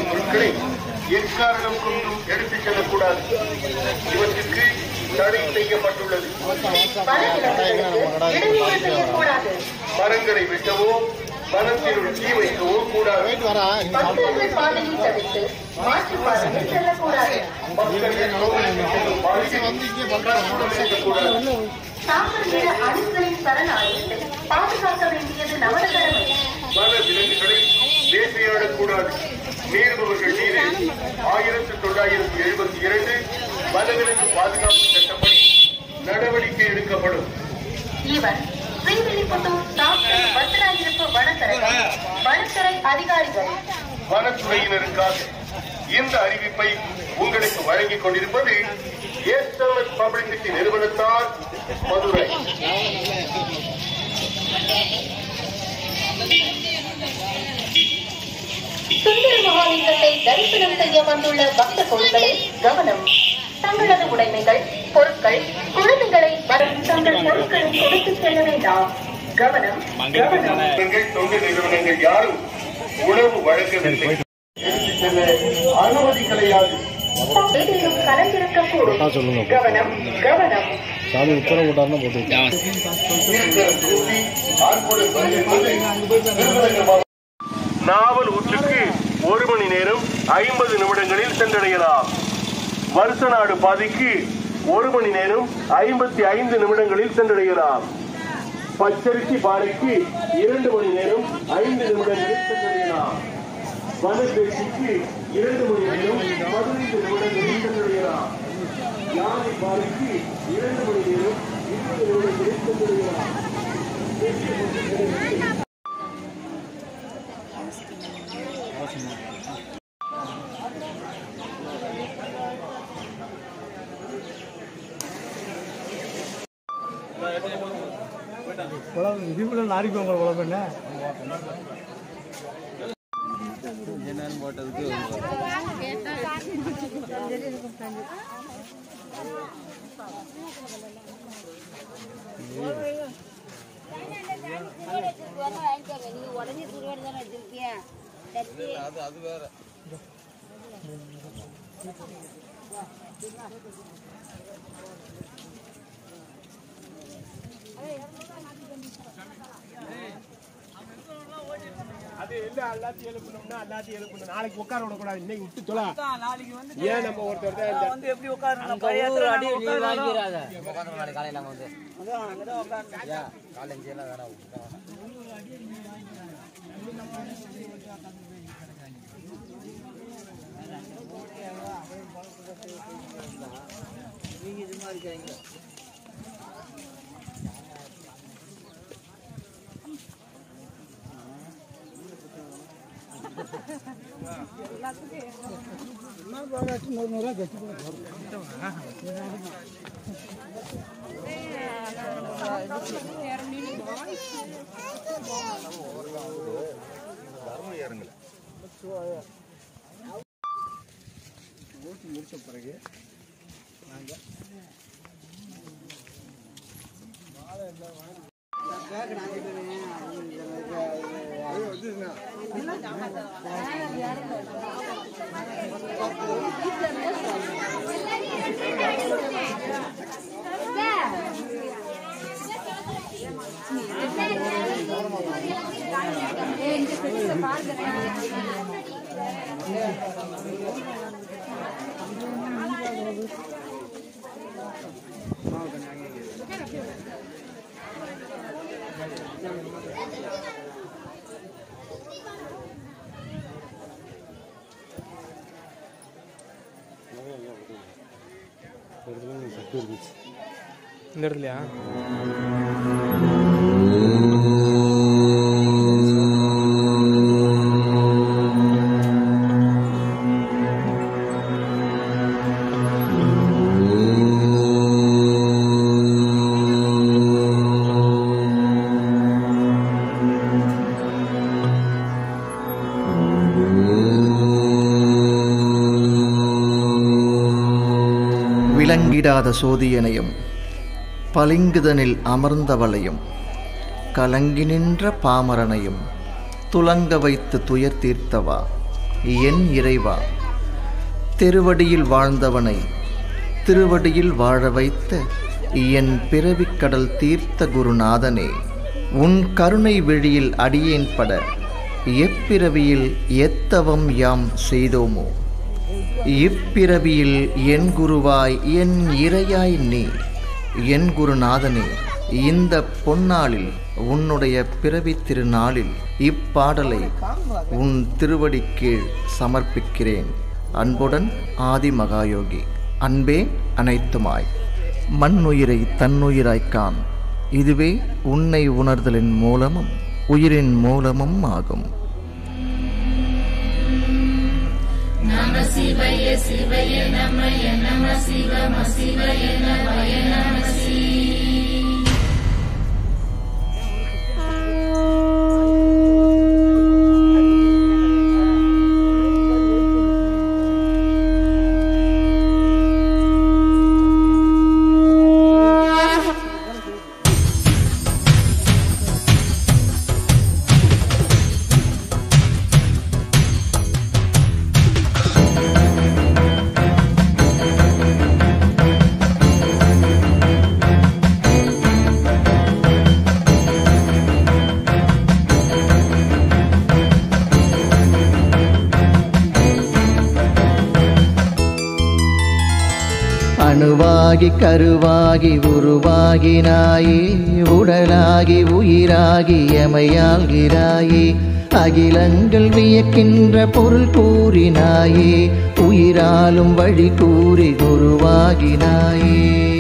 ஆலய பொருட்களை எக்காரணம் கொண்டும் எடுத்துச் செல்லக்கூடாது இவற்றுக்கு தடை செய்யப்பட்டுள்ளது வனவிலங்குகளுக்கு இடையூறு செய்யக்கூடாது மரங்களை வெட்டவோ வனத்தினுள் தீ வைக்கவோ கூடாது பக்தர்கள் பாதையை தவிர்த்து மாற்றுப் பாதையில் செல்லக்கூடாது மக்கள் கோவிலுக்கு செல்லும் பாதையில் கற்பூரம் செல்லக்கூடாது தாங்கள் நிற அணுக்களின் சரணாலயத்தை பாதுகாக்க வேண்டியது நமது கடமை வன விலங்குகளை வேட்டையாடக்கூடாது மீறுபவர்கள் மீது ஆயிரத்தி தொள்ளாயிரத்தி எழுபத்தி இரண்டு வனவிலங்கு பாதுகாப்பு சட்டப்படி நடவடிக்கை எடுக்கப்படும் இவர் ஸ்ரீவில்லிபுத்தூர் டாக்டர் பத்திராயிருப்பு வனச்சரகம் வனத்துறை அதிகாரிகள் வனத்துறையினருக்காக இந்த அறிவிப்பை உங்களுக்கு வழங்கிக் கொண்டிருப்பது எஸ்எம்எஸ் பப்ளிசிட்டி நிறுவனத்தார் மதுரை சுந்தர மகாலிங்கத்தை தரிசனம் செய்ய வந்துள்ள பக்த கோடிகளே கவனம் தங்களது உடைமைகள் பொருட்கள் குழந்தைகளை வரும் தங்கள் பொருட்களை கொடுத்து செல்ல வேண்டாம் கவனம் கவனம் நிறுவனங்கள் தொண்டு நிறுவனங்கள் யாரும் உணவு வழங்கவில்லை எடுத்துச் செல்ல அனுமதி கிடையாது ஏதேனும் கலந்திருக்கக்கூடும் கவனம் கவனம் சாமி உத்தரவு போட்டாருன்னா போட்டு இருக்கிற தூசி ஆட்களுடன் வருகின்றது திருமணங்கள் நாவல் ஊற்றுக்கு ஒரு மணி நேரம் ஐம்பது நிமிடங்களில் சென்றடையலாம் வருஷ நாடு பாதைக்கு ஒரு மணி நேரம் ஐம்பத்தி ஐந்து நிமிடங்களில் சென்றடையலாம் பச்சரிசி பாறைக்கு இரண்டு மணி நேரம் ஐந்து நிமிடங்களில் சென்றடையலாம் வனப்பேச்சிக்கு இரண்டு மணி நேரம் பதினைந்து நிமிடங்களில் சென்றடையலாம் யானை பாறைக்கு இரண்டு மணி நேரம் இருபது நிமிடங்களில் சென்றடையலாம் இதுக்குள்ள லாரிக்கு உங்களை உழவு பண்ண நீங்க உடனே திருவாடி தானே வச்சிருக்கீங்க தட்டி அது இல்ல எல்லாத்தையும் எழுப்பணும்னா எல்லாத்தையும் எழுப்பணும் நாளைக்கு உட்கார விடக்கூடாது இன்னைக்கு விட்டு தொலை ஏன் நம்ம ஒருத்தர் தான் இந்த வந்து எப்படி உட்காரணும் பழைய இடத்துல நாம உட்காரணும். முடிச்ச பிறகு இந்த இடத்துலயா விளங்கிடாத சோதியனையும் பளிங்குதனில் அமர்ந்தவளையும் கலங்கி நின்ற பாமரனையும் துலங்க வைத்து துயர் தீர்த்தவா என் இறைவா திருவடியில் வாழ்ந்தவனை திருவடியில் வாழ வைத்த என் பிறவிக் கடல் தீர்த்த குருநாதனே உன் கருணை விழியில் அடியேன் பட எப்பிறவியில் எத்தவம் யாம் செய்தோமோ இப்பிறவியில் என் குருவாய் என் இறையாய் நீ என் குருநாதனே இந்த பொன்னாளில் உன்னுடைய பிறவி திருநாளில் இப்பாடலை உன் திருவடி கீழ் சமர்ப்பிக்கிறேன் அன்புடன் ஆதி மகாயோகி அன்பே அனைத்துமாய் மண்ணுயிரை தன்னுயிராய் காண் இதுவே உன்னை உணர்தலின் மூலமும் உயிரின் மூலமும் ஆகும் அணுவாகி கருவாகி உருவாகினாயே உடலாகி உயிராகி எமையாள்கிறாயே அகிலங்கள் வியக்கின்ற பொருள் கூறினாயே உயிராலும் வழி கூறி குருவாகினாயே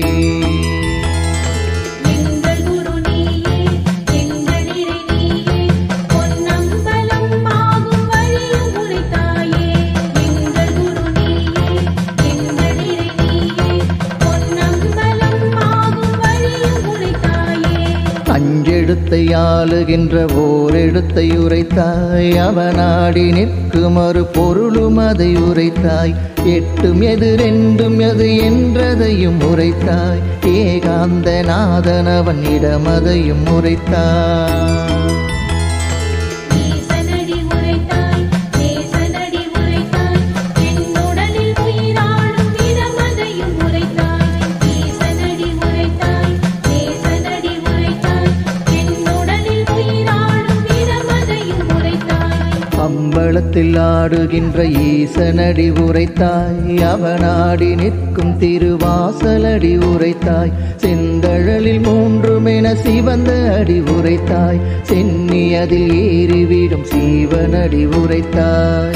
எங்கள் குரு நீயே எங்கள் இறை நீயே பொன்னம்பலம் ஆகும் வழியும் உரைத்தாயே எங்கள் குரு நீயே எங்கள் இறை நீயே பொன்னம்பலம் ஆகும் வழியும் உரைத்தாயே அஞ்செழுத்தை ஆளுகின்ற ஓரெழுத்தை உரைத்தாய் அவனாடி நிற்கும் ஒரு பொருளும் அதை உரைத்தாய் எட்டும் எது ரெண்டும் எது என்றதையும் உரைத்தாய் ஏகாந்த நாதனவன் இடமதையும் உரைத்தாய் ஈசனடி உரைத்தாய் நேசனடி உரைத்தாய் என் உடலில் உயிராடும் இடமதையும் உரைத்தாய் ஈசனடி உரைத்தாய் நேசனடி உரைத்தாய் என் உடலில் உயிராடும் இடமதையும் உரைத்தாய் அம்பலத்தில் ஆடுகின்ற ஈசனடி உரைத்தாய் அவனாடி நிற்கும் திருவாசலடி உரைத்தாய் செந்தழலில் மூன்றுமென சிவந்த அடி உரைத்தாய் சென்னியதில் ஏறிவிடும் சீவனடி உரைத்தாய்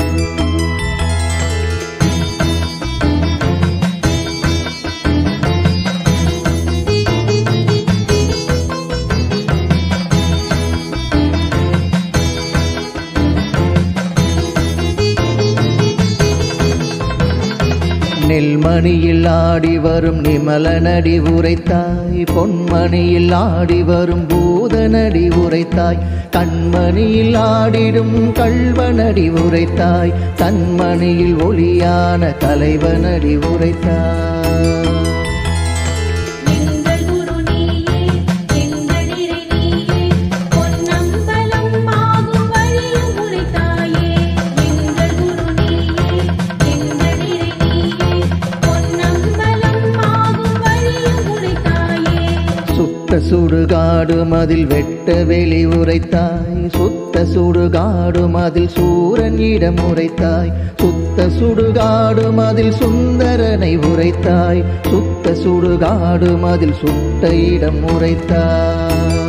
நெல்மணியில் ஆடி வரும் நிமலனடி உரைத்தாய் பொன்மணியில் ஆடி வரும் பூதனடி உரைத்தாய் கண்மணியில் ஆடிடும் கள்வனடி உரைத்தாய் தன்மணியில் ஒளியான தலைவனடி உரைத்தாய் எங்கள் குரு நீயே எங்கள் இறை நீயே பொன்னம்பலம் ஆகும் வழியும் உரைத்தாயே எங்கள் குரு நீயே எங்கள் இறை நீயே பொன்னம்பலம் ஆகும் வழியும் உரைத்தாயே சுத்த சுடுகாடு மதில் வெட்ட வெளி உரைத்தாய் சுத்த சுடுகாடு மதில் சூரன் இடம் உரைத்தாய் சுத்த சுடுகாடு மதில் சுந்தரனை உரைத்தாய் சுத்த சுடுகாடு மதில் சுட்ட இடம் உரைத்தாய்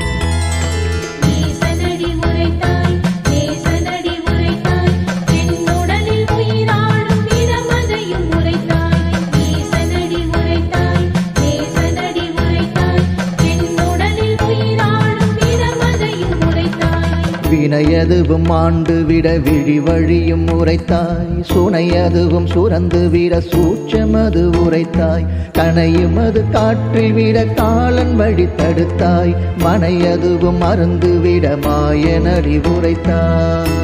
ஈசனடி உரைத்தாய் நேசனடி உரைத்தாய் என் உடலில் உயிராடும் இடமதையும் உரைத்தாய் ஈசனடி உரைத்தாய் நேசனடி உரைத்தாய் என் உடலில் உயிராடும் இடமதையும் உரைத்தாய் வினையதுவும் ஆண்டு விட விழி வழியும் உரைத்தாய் சுனையதுவும் சுரந்து விட சூட்சமது உரைத்தாய் கனையும் அது காற்றில் விட காலன் வழி தடுத்தாய் மனையதுவும் மறந்து விட மாயனடி உரைத்தாய்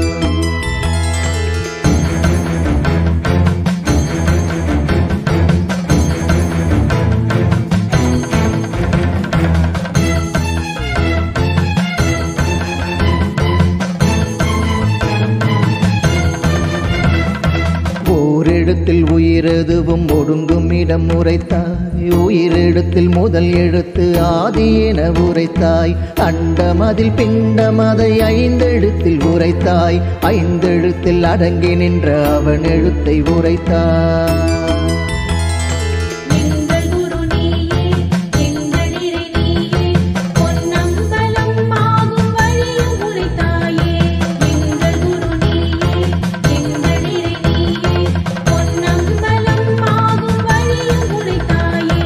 உயிரெதுவும் ஒடுங்கும் இடம் உரைத்தாய் உயிரெழுத்தில் முதல் எழுத்து ஆதி என உரைத்தாய் அண்டமதில் பிண்டமதை ஐந்தெழுத்தில் உரைத்தாய் ஐந்தெழுத்தில் அடங்கி நின்ற அவன் எழுத்தை உரைத்தாய் எங்கள் குரு நீயே எங்கள் இறை நீயே பொன்னம்பலம் ஆகும் வழியும் உரைத்தாயே எங்கள் குரு நீயே எங்கள் இறை நீயே பொன்னம்பலம் ஆகும் வழியும் உரைத்தாயே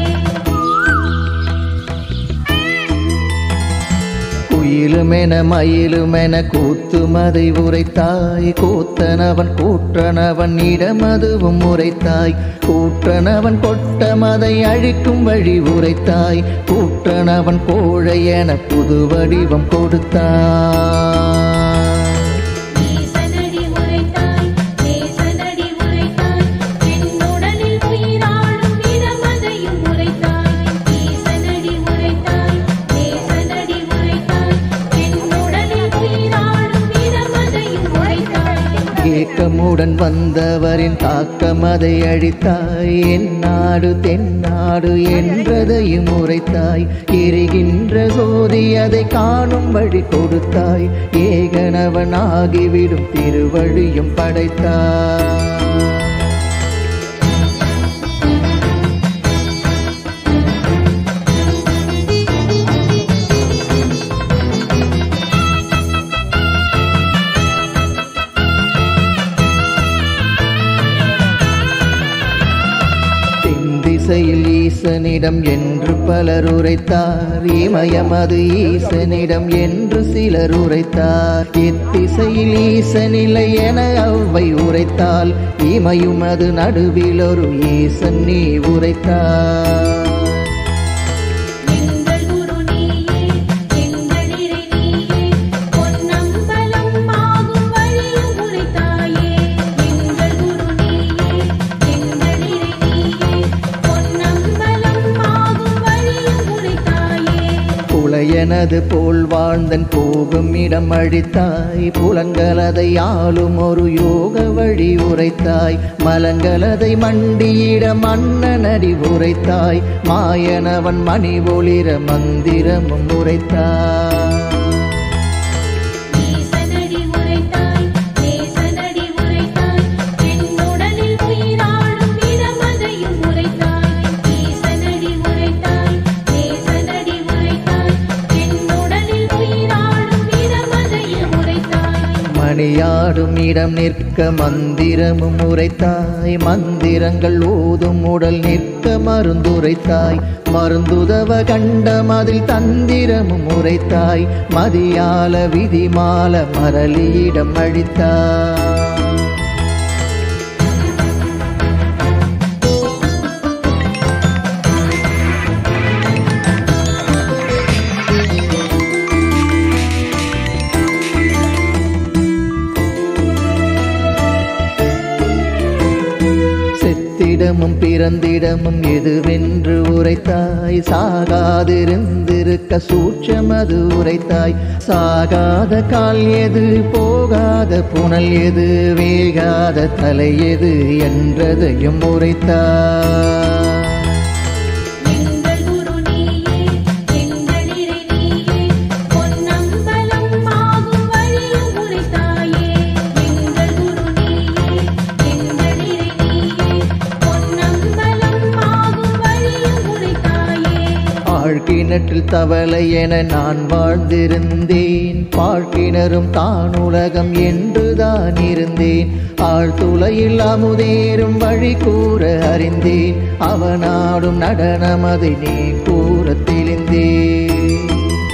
குயிலுமென மயிலுமென கூத்துமதை உரைத்தாய் கூத்தனவன் கூற்றனவன் இடமதுவும் உரைத்தாய் கூற்றனவன் கொட்டமதை அழிக்கும் வழி உரைத்தாய் கூற்றனவன் கோழை என புது வடிவம் கொடுத்தாய் நேசனடி உரைத்தாய் நேசனடி உரைத்தாய் என்னுடலில் உயிராடும் இடமதையும் உரைத்தாய் நேசனடி உரைத்தாய் நேசனடி உரைத்தாய் என்னுடலில் உயிராடும் இடமதையும் உரைத்தாய் ஏக்கமுடன் வந்தவரின் தாக்கமதை அழித்தாய் என்னாடு தென்னாடு என்றதையும் உரைத்தாய் எரிகின்ற சோதி அதை காணும் வழி கொடுத்தாய் ஏகனவன் ஆகிவிடும் திருவழியும் படைத்தாய் தென் திசையில் ஈசனிடம் என்று பலர் உரைத்தார் இமயமது ஈசனிடம் என்று சிலர் உரைத்தார் எத்திசையில் ஈசனில்லை என அவ்வை உரைத்தால் இமையும் அது நடுவில் ஒரு ஈசன் நீ உரைத்தார் எங்கள் குரு நீயே எங்கள் இறை நீயே பொன்னம்பலம் ஆகும் வழியும் உரைத்தாயே எங்கள் குரு நீயே எங்கள் இறை நீயே பொன்னம்பலம் ஆகும் வழியும் உரைத்தாயே புலையனது போல் வாழ்ந்தன் போகும் இடம் அழித்தாய் புலங்களதை ஆளும் ஒரு யோக வழி உரைத்தாய் மலங்களதை மண்டியிட மன்னனடி உரைத்தாய் மாயனவன் மணி ஒளிர மந்திரமும் உரைத்தாய் நேசனடி உரைத்தாய் நேசனடி உரைத்தாய் என்னுடலில் உயிராடும் இடமதையும் உரைத்தாய் நேசனடி உரைத்தாய் நேசனடி உரைத்தாய் என்னுடலில் உயிராடும் இடமதையும் உரைத்தாய் மணியாடும் இடம் நிற்க மந்திரமும் உரைத்தாய் மந்திரங்கள் ஓதும் உடல் நிற்க மருந்துரைத்தாய் மருந்துதவ கண்டம் அதில் தந்திரமும் உரைத்தாய் மதியால விதிமால மரளியிடம் அழித்தாய் செத்திடமும் பிறந்திடமும் எதுவென்று உரைத்தாய் சாகாதிருந்திருக்க சூட்சமது உரைத்தாய் சாகாத கால் எது போகாத புனல் எது வேகாத தலை எது என்றதையும் உரைத்தாய் எங்கள் குரு நீயே எங்கள் இறை நீயே பொன்னம்பலம் ஆகும் வழியும் உரைத்தாயே எங்கள் குரு நீயே எங்கள் இறை நீயே பொன்னம்பலம் ஆகும் வழியும் உரைத்தாயே ஆழ்கிணற்றில் தவளை என நான் வாழ்ந்திருந்தேன் பாழ்கிணறும் தான் உலகம் என்றுதான் இருந்தேன் ஆழ்துளையில் அமுதேறும் வழி கூற அறிந்தேன் அவனாடும் நடனமதை நீ கூற தெளிந்தேன்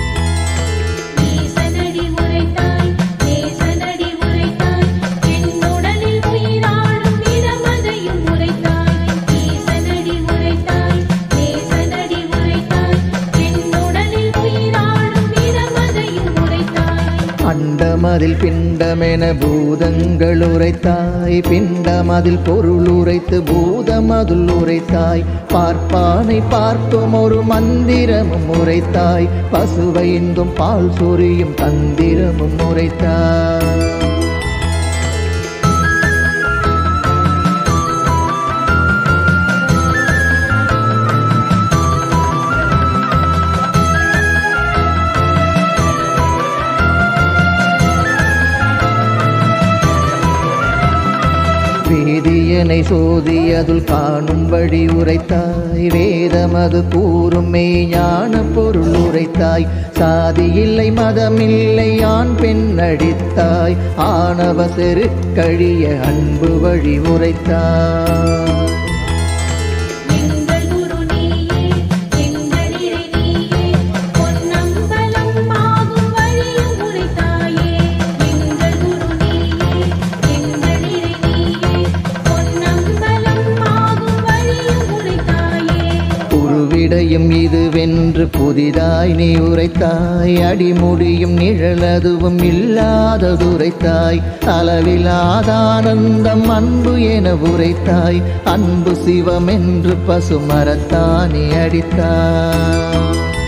நேசனடி உரைத்தாய் நேசனடி உரைத்தாய் என்னுடலில் உயிராடும் இடமதையும் உரைத்தாய் நேசனடி உரைத்தாய் நேசனடி உரைத்தாய் என்னுடலில் உயிராடும் இடமதையும் உரைத்தாய் அண்டமதில் பிண்டமென பூதங்கள் உரைத்தாய் பிண்டமதில் பொருள் உரைத்து பூதமதுள் உரைத்தாய் பார்ப்பானை பார்க்கும் ஒரு மந்திரமும் உரைத்தாய் பசுவைந்தும் பால் சொரியும் தந்திரமும் உரைத்தாய் வேதியனை சோதியதுள் காணும் வழி உரைத்தாய் வேதமது கூறும் மெய் ஞான பொருள் உரைத்தாய் சாதி இல்லை மதமில்லை ஆண் பெண் அடித்தாய் ஆணவ செரு கழிய அன்பு வழி உரைத்தாய் எங்கள் குரு நீயே எங்கள் இறை நீயே பொன்னம்பலம் ஆகும் வழியும் உரைத்தாயே எங்கள் குரு நீயே எங்கள் இறை நீயே பொன்னம்பலம் ஆகும் வழியும் உரைத்தாயே உருவிடையும் இதுவென்று புதிதாய் நீ உரைத்தாய் அடிமுடியும் நிழலதுவும் இல்லாததுரைத்தாய் அளவிலாதானந்தம் அன்பு என உரைத்தாய் அன்பு சிவம் என்று பசுமரத்தானே அடித்தாய்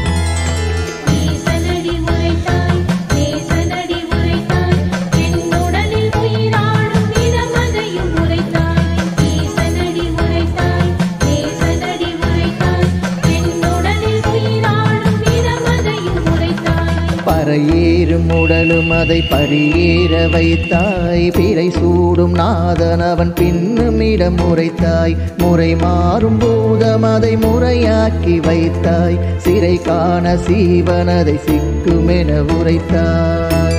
ஈசனடி உரைத்தாய் நேசனடி உரைத்தாய் என் உடலில் உயிராடும் இடமதையும் உரைத்தாய் ஈசனடி உரைத்தாய் நேசனடி உரைத்தாய் என் உடலில் உயிராடும் இடமதையும் உரைத்தாய் பறையேறும் உடலும் அதை பரியேற வைத்தாய் பிறை சூடும் நாதன் அவன் பின்னும் இடம் உரைத்தாய் முறை மாறும் பூதம் அதை முறையாக்கி வைத்தாய் சிறை காண சீவன் அதை சிக்குமென உரைத்தாய்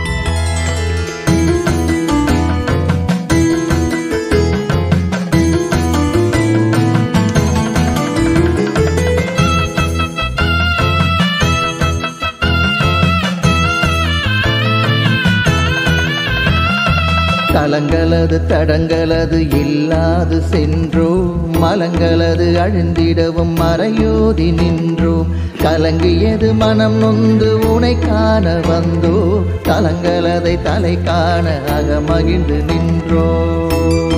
தலங்களது தடங்களது இல்லாது சென்றோம் மலங்களது அழிந்திடவும் மறையோதி நின்றோம் கலங்கியது மனம் நொந்து உனை காண வந்தோ தலங்களதை தலை காண அகமகிழ்ந்து நின்றோம்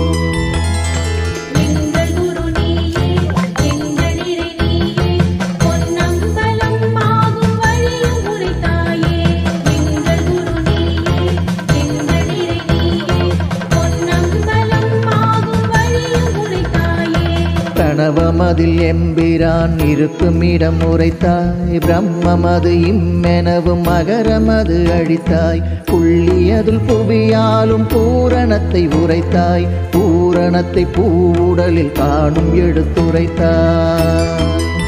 எங்கள் குரு நீயே எங்கள் இறை நீயே பொன்னம்பலம் ஆகும் வழியும் உரைத்தாயே எங்கள் குரு நீயே எங்கள் இறை நீயே பொன்னம்பலம் ஆகும் வழியும் உரைத்தாயே பிரணவமதில் எம்பிரான் இருக்கும் இடம் உரைத்தாய் பிரம்மமது இம்மெனவும் மகரமது அழித்தாய் புள்ளியதுல் புவியாலும் பூரணத்தை உரைத்தாய் பூரணத்தை பூவுடலில் காணும் எடுத்துரைத்தாய்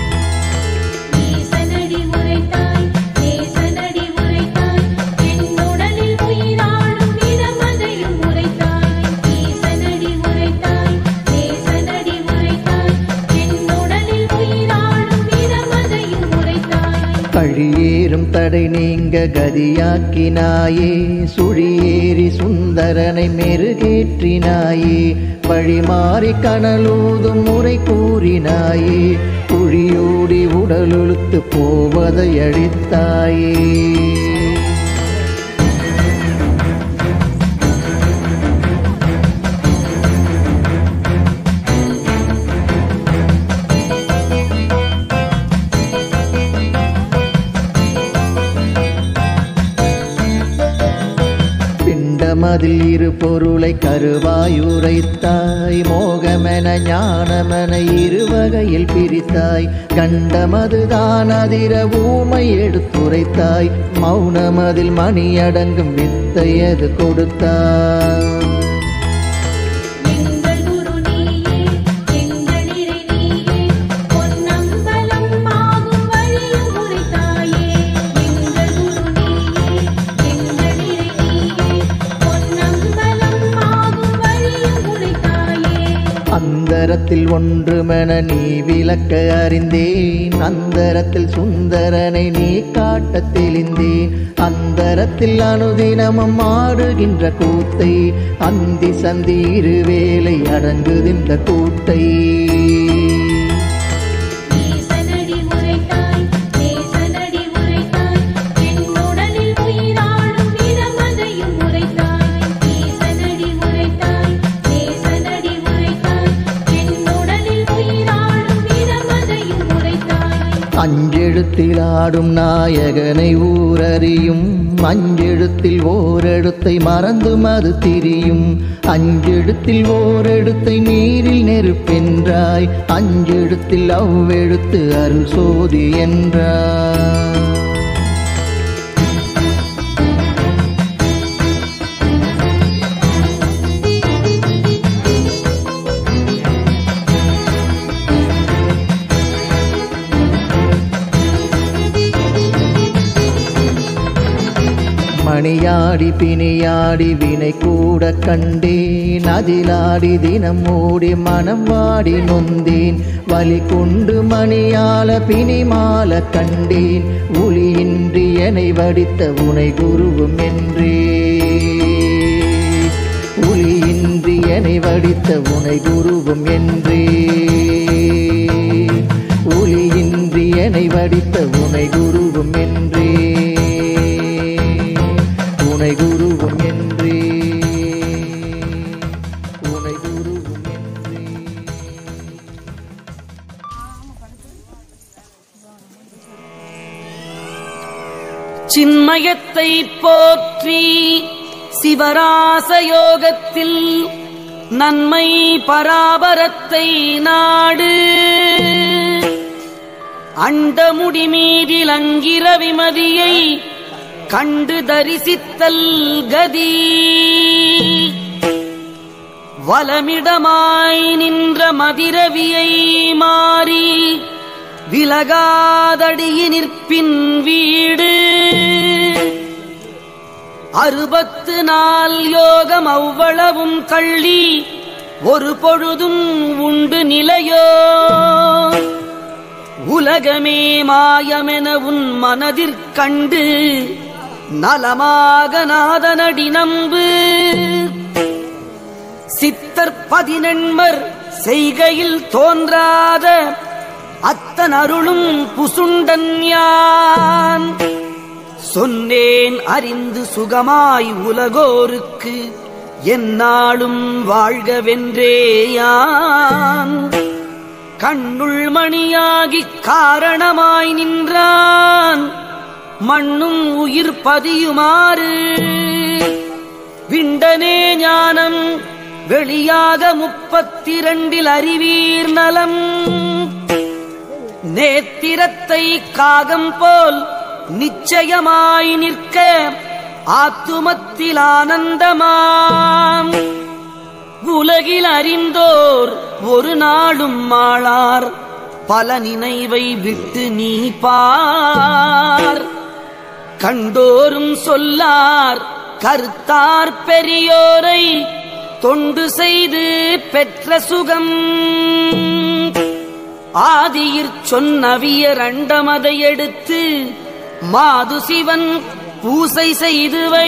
ஈசனடி உரைத்தாய் நேசனடி உரைத்தாய் என் உடலில் உயிராடும் இடமதையும் உரைத்தாய் ஈசனடி உரைத்தாய் நேசனடி உரைத்தாய் என் உடலில் உயிராடும் இடமதையும் உரைத்தாய் கழியேறும் தடை நீங்க கதியாக்கினாயே சுழியேறி சுந்தரனை மெருகேற்றினாயே வழிமாறி கனலூதும் முறை கூறினாயே குழியோடி உடலொழுத்து போவதை அழித்தாயே பிண்டமதில் இரு பொருளை கருவாய் உரைத்தாய் மோகமென ஞானமென இரு வகையில் பிரித்தாய் கண்டமதுதான் அதிர ஊமை எடுத்துரைத்தாய் மௌனமதில் மணியடங்கும் வித்தையது கொடுத்தாய் எங்கள் குரு நீயே எங்கள் இறை நீயே பொன்னம்பலம் ஆகும் வழியும் உரைத்தாயே எங்கள் குரு நீயே எங்கள் இறை நீயே பொன்னம்பலம் ஆகும் வழியும் உரைத்தாயே அந்தரத்தில் ஒன்றுமென நீ விளக்க அறிந்தேன் அந்தரத்தில் சுந்தரனை நீ காட்டத் தெளிந்தேன் அந்தரத்தில் அனுதினமும் ஆடுகின்ற கூத்தை அந்தி சந்தி இருவேளை அடங்குகின்ற கூட்டை ஈசனடி உரைத்தாய் நேசனடி உரைத்தாய் என் உடலில் உயிராடும் இடமதையும் உரைத்தாய் ஈசனடி உரைத்தாய் நேசனடி உரைத்தாய் என் உடலில் உயிராடும் இடமதையும் உரைத்தாய் அஞ்செழுத்தில் ஆடும் நாயகனை ஊரறியும் அஞ்செழுத்தில் ஓரெழுத்தை மறந்தும் அது திரியும் அஞ்செழுத்தில் ஓரெழுத்தை நீரில் நெருப்பென்றாய் அஞ்செழுத்தில் அவ்வெழுத்து அருள் சோதி என்றாய் மணியாடி பிணியாடி வினை கூட கண்டேன் அதிலாடி தினம் மூடி மனம் வாடி நொந்தேன் வலி கொண்டு மணியால பிணிமால கண்டேன் ஒளியின்றி என்னை வடித்த உனை குருவும் என்றே ஒளியின்றி என்னை வடித்த உனை குருவும் என்றே ஒளியின்றி என்னை வடித்த உனை குருவும் என்றே உனை குருவும் என்றே உனை குருவும் என்றே சின்மயத்தை போற்றி சிவராசயோகத்தில் நன்மை பராபரத்தை நாடு அண்டமுடி மீதில் அங்கிர விமதியை கண்டு தரிசித்தல் கதி வலமிடமாய் நின்ற மதிரவியை மாறி விலகாதடியி நிற்பின் வீடு அறுபத்து நாள் யோகம் அவ்வளவும் கள்ளி ஒரு பொழுதும் உண்டு நிலையோ உலகமே மாயமென உன் மனதிற்கண்டு நலமாக நாதனடி நம்பு சித்தர் பதினெண்மர் செய்கையில் தோன்றாத அத்தன் அருளும் புசுண்டன் யான் சொன்னேன் அறிந்து சுகமாய் உலகோருக்கு எந்நாளும் வாழ்கவென்றே யான் கண்ணுள் மணியாகிக் காரணமாய் நின்றான் மண்ணும் உயிர் பதியுமாறு விண்டனே ஞானம் வெளியாக முப்பத்திரண்டில் அறிவீர் நலம் நேத்திரத்தை காகம் போல் நிச்சயமாய் நிற்க ஆத்துமத்தில் ஆனந்தமாம் உலகில் அறிந்தோர் ஒரு நாளும் மாளார் பல நினைவை விட்டு நீ பார் கண்டோரும் சொல்லார் கருத்தார் பெரியோரை தொண்டு செய்து பெற்ற சுகம் ஆதியிற் சொன்னவியர் அண்டமதை எடுத்து மாது சிவன் பூசை செய்து வை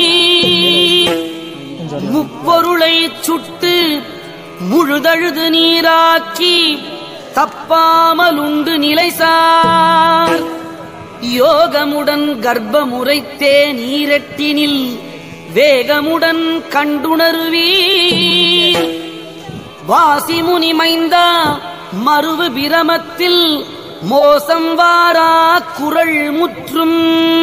முப்பொருளை சுட்டு முழுதழுது நீராக்கி தப்பாமல் உண்டு நிலைசார் யோகமுடன் கர்ப்பமுறைத்தே நீரட்டினில் வேகமுடன் கண்டுணருவீர் வாசிமுனி மைந்தா மறுவு பிரமத்தில் மோசம் வாரா குரல் முற்றும்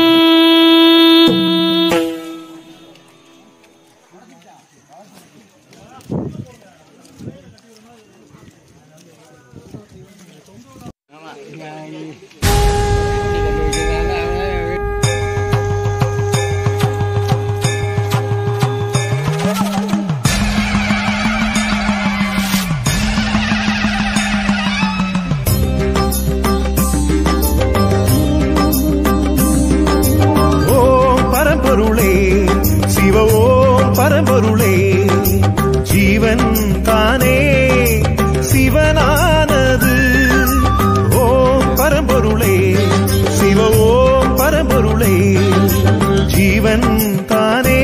ஓம் பரம்பொருளே சிவ ஓம் பரம்பொருளே ஜீவன் தானே சிவனானது ஓம் பரம்பொருளே சிவ ஓம் பரம்பொருளே ஜீவன் தானே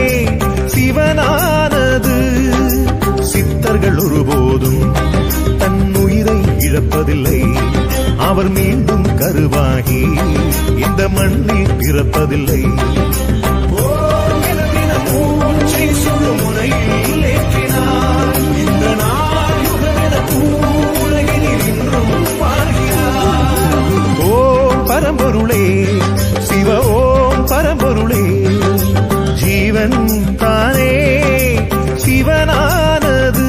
சிவனானது சித்தர்கள் ஒருபோதும் தன் உயிரை இழப்பதில்லை அவர் மீண்டும் கருவாகி இந்த மண்ணில் பிறப்பதில்லை ஓர் நிலவின மூச்சை சுடும் முனையில் ஏற்றினார். இந்த நாள் யுகமென பூவுலகினில் இன்றும் வாழ்கிறார். ஓம் பரம்பொருளே சிவ ஓம் பரம்பொருளே ஜீவன் தானே சிவனானது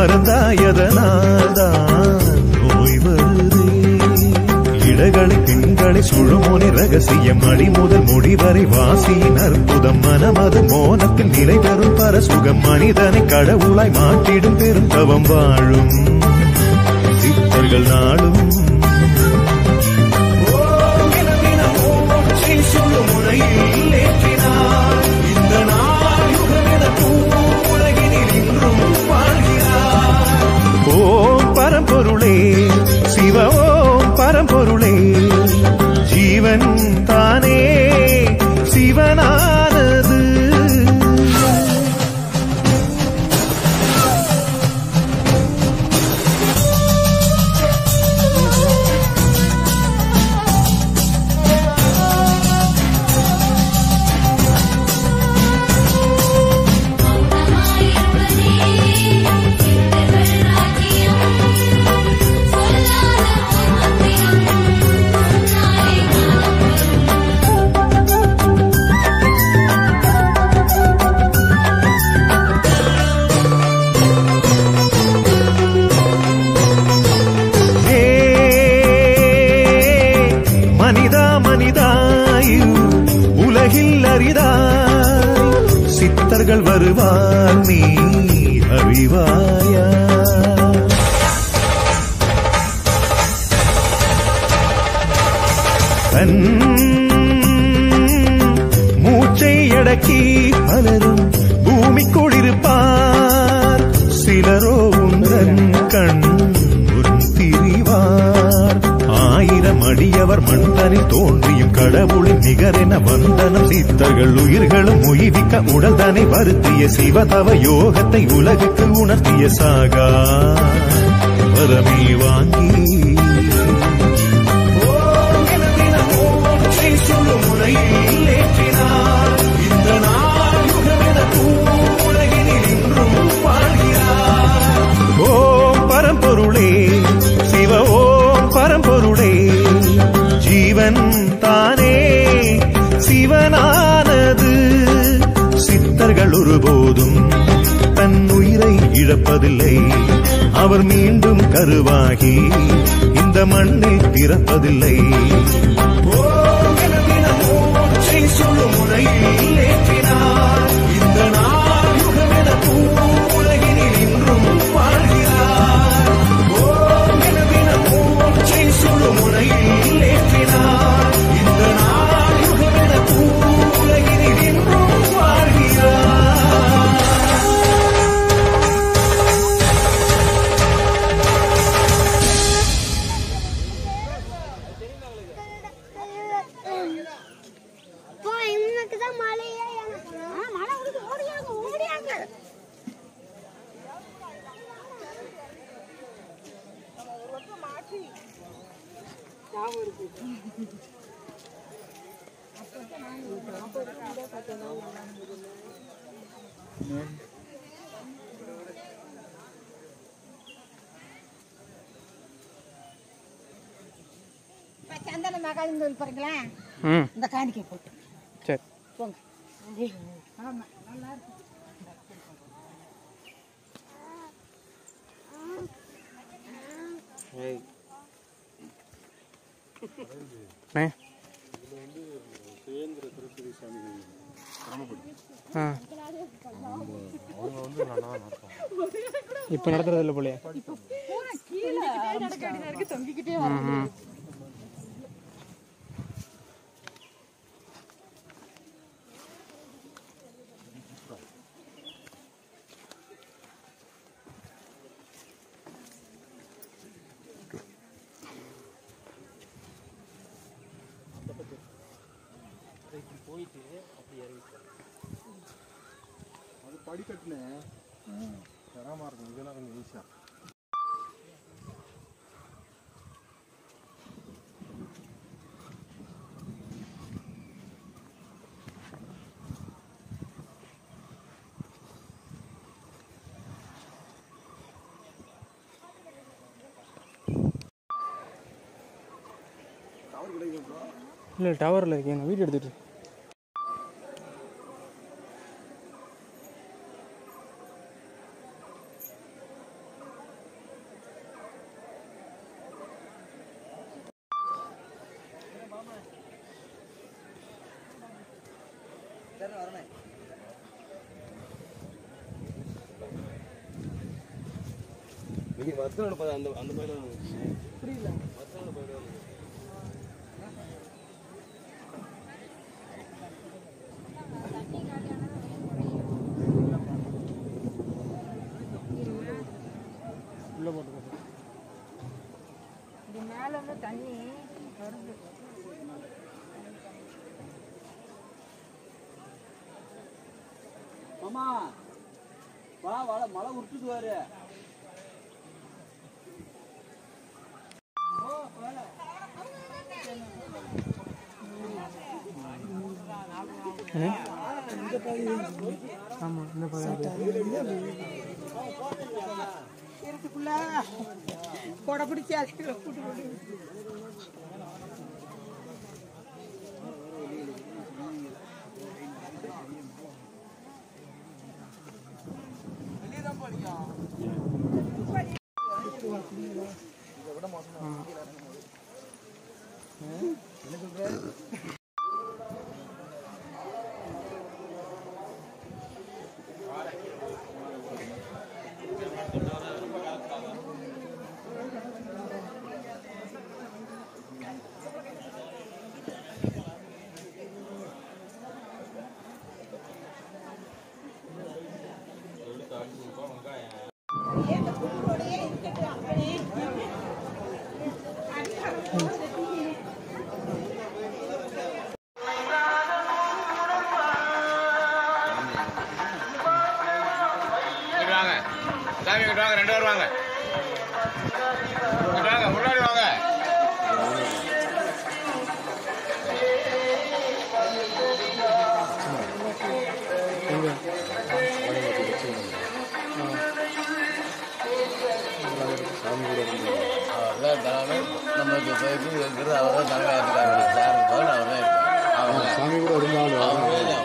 மறந்தாயதனால்தான் நோய் வருதே இடகளை பெண்களை சுழுமோனி ரகசியம் அடி முதல் முடிவரை வாசியின் அற்புதம் மனமது மோனத்தில் நிலை பெறும் பரசுகம் மனிதனை கடவுளாய் மாற்றிடும் பெரும் தவம் வாழும் சித்தர்கள் நாளும் ஓம் பரம்பொருளே சிவ ஓம் பரம்பொருளே ஜீவன் தானே சிவனானது ஹே மனிதா மனிதாயு உலகில் அரிதாய் சித்தர்கள் வருவார் நீ அறிவாயா தன் மூச்சை அடக்கி பலரும் பூமிக்குள் இருப்பார் சிலரோ உந்தன் கண் உன் திரிவார் ஆயிரம் அடியவர் மண்தனில் தோன்றியும் கடவுளின் நிகரென வந்தனம் சித்தர்கள் உயிர்களும் உயிவிக்க உடல்தனை வருத்திய சிவதவ யோகத்தை உலகுக்கு உணர்த்திய சாகா வரமே வாங்கி ஓம் பரம்பொருளே சிவ ஓம் பரம்பொருளே ஜீவன் தானே சிவனானது சித்தர்கள் ஒருபோதும் தன் உயிரை இழப்பதில்லை அவர் மீண்டும் கருவாகி இந்த மண்ணில் பிறப்பதில்லை ஓம் என தினமும் ஒற்றை சொல்லும் முறையில் ஏற்றினார் இந்த நாள் யுகமென பூவுலகினில் இன்றும் வாழ்கிறார் ஓம் என தினமும் ஒற்றை சொல்லும் முறையில் ஏற்றினார் இந்த நாள் யுகமென பூவுலகினில் இன்றும் வாழ்கிறார் போ, இன்னைக்குதான் மழையே எனக்கு. ஆ, மழை வருது. ஓடியாங்க, ஓடியாங்க. இப்ப சந்தன மகாலிங்க கோயில் போறீங்களா ம் இந்த காணிக்கை போட்டு சரி போங்க ஆமா நல்லா இருக்கும் அண்ணே. ஆ இப்போ நடத்துறது இல்லை போலயே ம், ம். இல்லை டவரில் இருக்கேன் நான் வீடியோ எடுத்துட்டு இருக்கேன். நீங்க வத்தனோட பா- அந்த அந்த பையில புரியல வத்தனோட பையில உள்ள போட்டு இது மேல இருந்து தண்ணி வருது மாமா வா வா மழை விட்டுட்டு வாரு இருட்டுக்குள்ள கொடை பிடிச்சி அதுக்குள்ள கூட்டு கொண்டு இங்கிட்டு வாங்க சாமி இங்கிட்டு வாங்க ரெண்டு பேர் வாங்க இங்கிட்டு வாங்க முன்னாடி வாங்க அவர்தான் தலைமை நமக்கு போயிட்டு இருக்கிறது அவர் தான் தலைமை இருக்காங்க சார் போல அவர் தான் இருக்காங்க சாமி கூட இருந்தாலும் அவரே தான்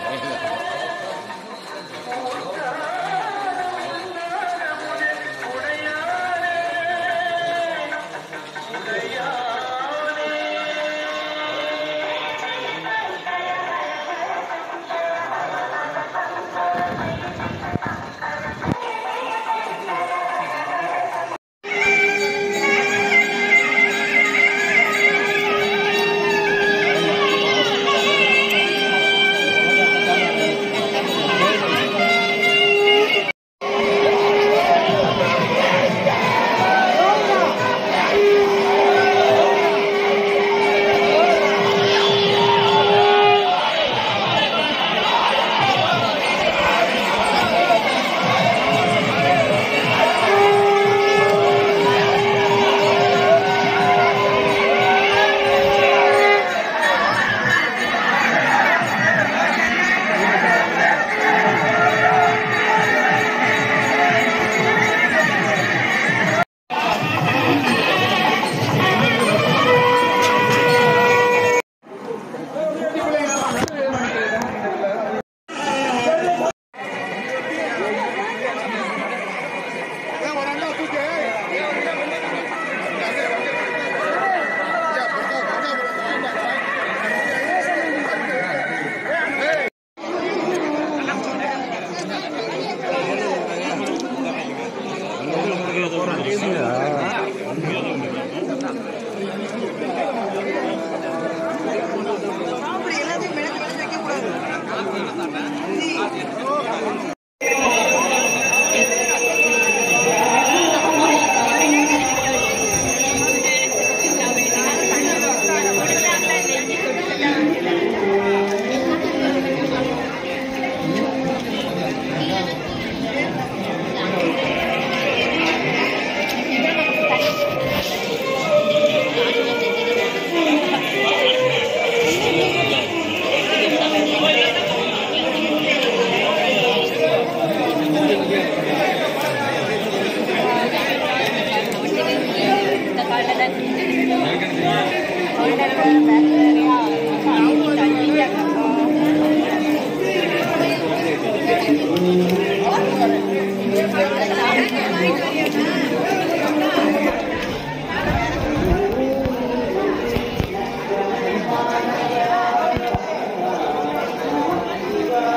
ஆ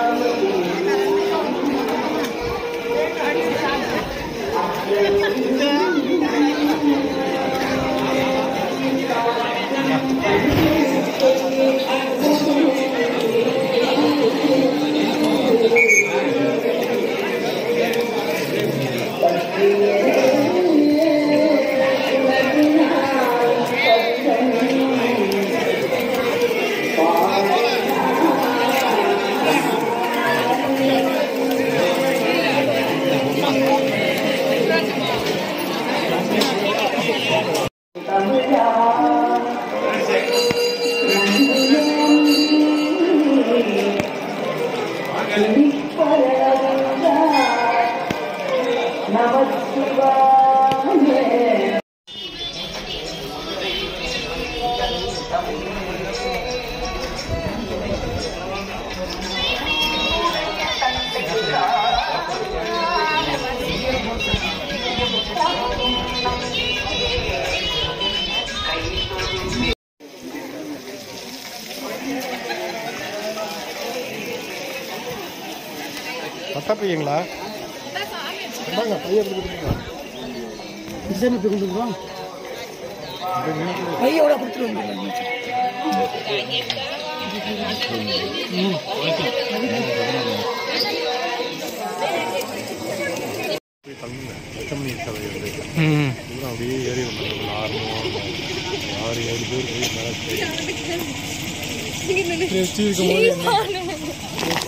பட்டா பையங்களா இந்தாங்க, பையன் எடுத்து கொடுத்துருங்க. கையோட கொடுத்துருவோம் போய் தங்குங்க எத்தனை சபை இருந்து ம். தூரம் அப்படியே ஏறி வந்தாங்க ஆறு ஆறு ஏழு பேர் போய் மேலே ரெஸ்ட் இருக்கும்போது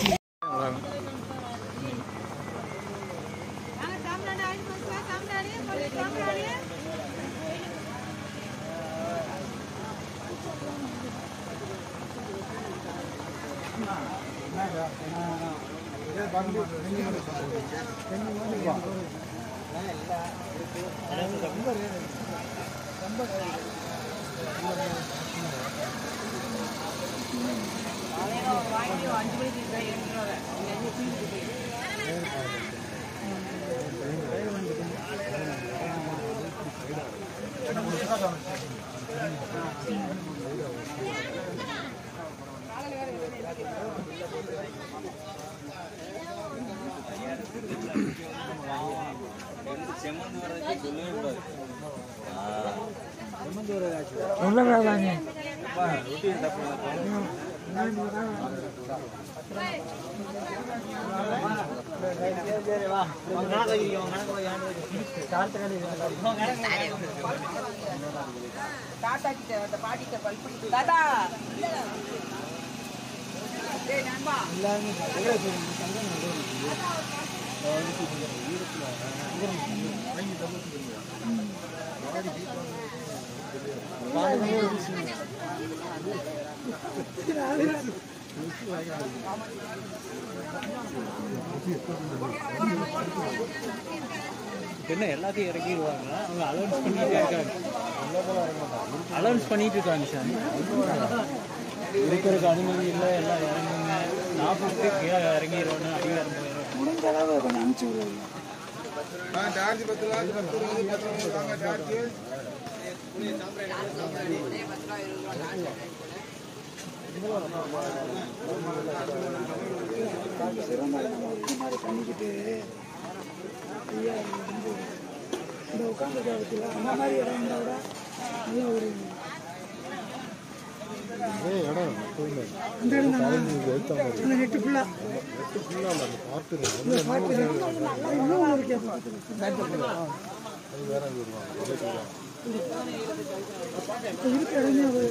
சொல்லக்கூடாதாங்க என்ன எல்லாத்தையும் இறக்கிடுவாங்க அவங்க அலௌன்ஸ் பண்ணிட்டே இருக்காங்க அலௌன்ஸ் பண்ணிட்டு இருக்காங்க சார் இருக்கிறதுக்கு அனுமதி இல்லை எல்லாம் இறங்குங்க நாற்பது கீழே இறங்கிடுவோன்னு அதிகாரம் போயிடும் முடிஞ்ச அளவு கொஞ்சம் அனுப்பிச்சு விடுவாங்க பண்ணிக்கிட்டு ஐயா வந்து இந்த உட்காந்து காலத்தில் அந்த மாதிரி இடம் இருந்தால் கூட நல்ல ஒரு ஏய் இடம் போங்க இந்த இடம் தானா? எடுத்த மாதிரி அந்த நெட்டு ஃபுல்லாக நெட்டு ஃபுல்லாக இல்லை அந்த பார்ட்டு இந்த பாட்டு இன்னும் ஒரு கேட்போம் அது வேற இது வருவாங்க அதே சொல்லுவாங்க இப்போ இருக்க இடமே அது